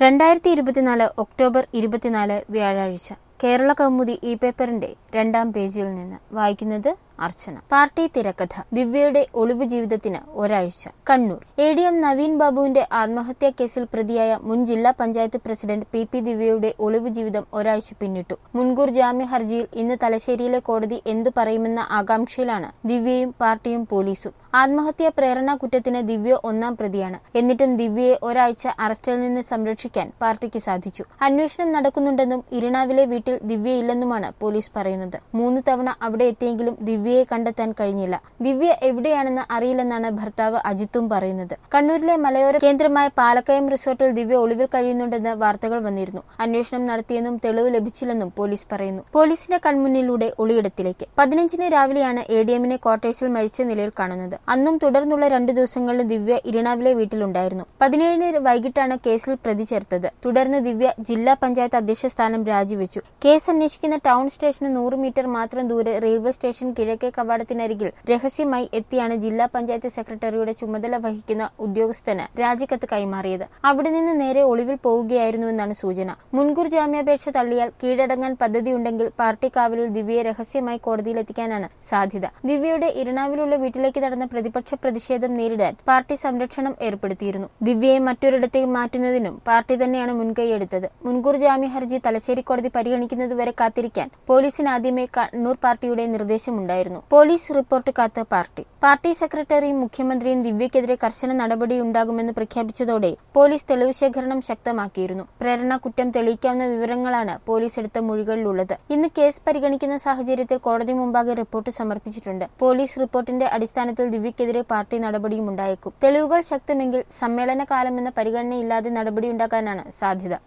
രണ്ടായിരത്തി ഇരുപത്തിനാല് ഒക്ടോബർ ഇരുപത്തിനാല് വ്യാഴാഴ്ച കേരള കൗമുദി ഈ പേപ്പറിന്റെ രണ്ടാം പേജിൽ നിന്ന് വായിക്കുന്നത് അർച്ചന പാർട്ടി തിരക്കഥ ദിവ്യയുടെ ഒളിവ് ജീവിതത്തിന് ഒരാഴ്ച Kannur A D M Naveen ബാബുവിന്റെ ആത്മഹത്യാ കേസിൽ പ്രതിയായ മുൻ ജില്ലാ പഞ്ചായത്ത് പ്രസിഡന്റ് പി പി ദിവ്യയുടെ ഒളിവ് ജീവിതം ഒരാഴ്ച പിന്നിട്ടു മുൻകൂർ ജാമ്യ ഹർജിയിൽ ഇന്ന് തലശ്ശേരിയിലെ കോടതി എന്തു പറയുമെന്ന ആകാംക്ഷയിലാണ് ദിവ്യയും പാർട്ടിയും പോലീസും ആത്മഹത്യാ പ്രേരണാ കുറ്റത്തിന് ദിവ്യ ഒന്നാം പ്രതിയാണ് എന്നിട്ടും ദിവ്യയെ ഒരാഴ്ച അറസ്റ്റിൽ നിന്ന് സംരക്ഷിക്കാൻ പാർട്ടിക്ക് സാധിച്ചു അന്വേഷണം നടക്കുന്നുണ്ടെന്നും ഇരിണാവിലെ വീട്ടിൽ ദിവ്യയില്ലെന്നുമാണ് പോലീസ് പറയുന്നത് മൂന്ന് തവണ അവിടെ എത്തിയെങ്കിലും ദിവ്യയെ കണ്ടെത്താൻ കഴിഞ്ഞില്ല ദിവ്യ എവിടെയാണെന്ന് അറിയില്ലെന്നാണ് ഭർത്താവ് അജിത്തും പറയുന്നത് കണ്ണൂരിലെ മലയോര കേന്ദ്രമായ പാലക്കയം റിസോർട്ടിൽ ദിവ്യ ഒളിവിൽ കഴിയുന്നുണ്ടെന്ന് വാർത്തകൾ വന്നിരുന്നു അന്വേഷണം നടത്തിയെന്നും തെളിവ് ലഭിച്ചില്ലെന്നും പോലീസ് പറയുന്നു പോലീസിന്റെ കൺമുന്നിലൂടെ ഒളിയിടത്തിലേക്ക് പതിനഞ്ചിന് രാവിലെയാണ് എ ഡി എമ്മിനെ ക്വാർട്ടേഴ്സിൽ മരിച്ച നിലയിൽ കാണുന്നത് അന്നും തുടർന്നുള്ള രണ്ടു ദിവസങ്ങളിൽ ദിവ്യ ഇരിണാവിലെ വീട്ടിലുണ്ടായിരുന്നു പതിനേഴിന് വൈകിട്ടാണ് കേസിൽ പ്രതി ചേർത്തത് തുടർന്ന് ദിവ്യ ജില്ലാ പഞ്ചായത്ത് അധ്യക്ഷ സ്ഥാനം രാജിവെച്ചു കേസ് അന്വേഷിക്കുന്ന ടൗൺ സ്റ്റേഷന് നൂറ് മീറ്റർ മാത്രം ദൂരെ റെയിൽവേ സ്റ്റേഷൻ കിഴക്കേ കവാടത്തിനരികിൽ രഹസ്യമായി എത്തിയാണ് ജില്ലാ പഞ്ചായത്ത് സെക്രട്ടറിയുടെ ചുമതല വഹിക്കുന്ന ഉദ്യോഗസ്ഥന് രാജിക്കത്ത് കൈമാറിയത് അവിടെ നിന്ന് നേരെ ഒളിവിൽ പോവുകയായിരുന്നുവെന്നാണ് സൂചന മുൻകൂർ ജാമ്യാപേക്ഷ തള്ളിയാൽ കീഴടങ്ങാൻ പദ്ധതിയുണ്ടെങ്കിൽ പാർട്ടി കാവലിൽ ദിവ്യയെ രഹസ്യമായി കോടതിയിലെത്തിക്കാനാണ് സാധ്യത ദിവ്യയുടെ ഇരണാവിലുള്ള വീട്ടിലേക്ക് നടന്ന പ്രതിപക്ഷ പ്രതിഷേധം നേരിടാൻ പാർട്ടി സംരക്ഷണം ഏർപ്പെടുത്തിയിരുന്നു ദിവ്യയെ മറ്റൊരിടത്തേക്ക് മാറ്റുന്നതിനും പാർട്ടി തന്നെയാണ് മുൻകൈയെടുത്തത് മുൻകൂർ ജാമ്യ ഹർജി തലശ്ശേരി കോടതി പരിഗണിക്കുന്നതുവരെ കാത്തിരിക്കാൻ പോലീസിന് ആദ്യമേ കണ്ണൂർ പാർട്ടിയുടെ നിർദ്ദേശമുണ്ടായിരുന്നു പോലീസ് റിപ്പോർട്ട് കാത്ത് പാർട്ടി പാർട്ടി സെക്രട്ടറിയും മുഖ്യമന്ത്രിയും ദിവ്യക്കെതിരെ കർശന നടപടിയുണ്ടാകുമെന്ന് പ്രഖ്യാപിച്ചതോടെ പോലീസ് തെളിവ് ശേഖരണം ശക്തമാക്കിയിരുന്നു പ്രേരണ കുറ്റം തെളിയിക്കാവുന്ന വിവരങ്ങളാണ് പോലീസ് എടുത്ത മൊഴികളിലുള്ളത് ഇന്ന് കേസ് പരിഗണിക്കുന്ന സാഹചര്യത്തിൽ കോടതി മുമ്പാകെ റിപ്പോർട്ട് സമർപ്പിച്ചിട്ടുണ്ട് പോലീസ് റിപ്പോർട്ടിന്റെ അടിസ്ഥാനത്തിൽ ദിവ്യക്കെതിരെ പാർട്ടി നടപടിയും ഉണ്ടായേക്കും തെളിവുകൾ ശക്തമെങ്കിൽ സമ്മേളന കാലമെന്ന പരിഗണനയില്ലാതെ നടപടിയുണ്ടാക്കാനാണ് സാധ്യത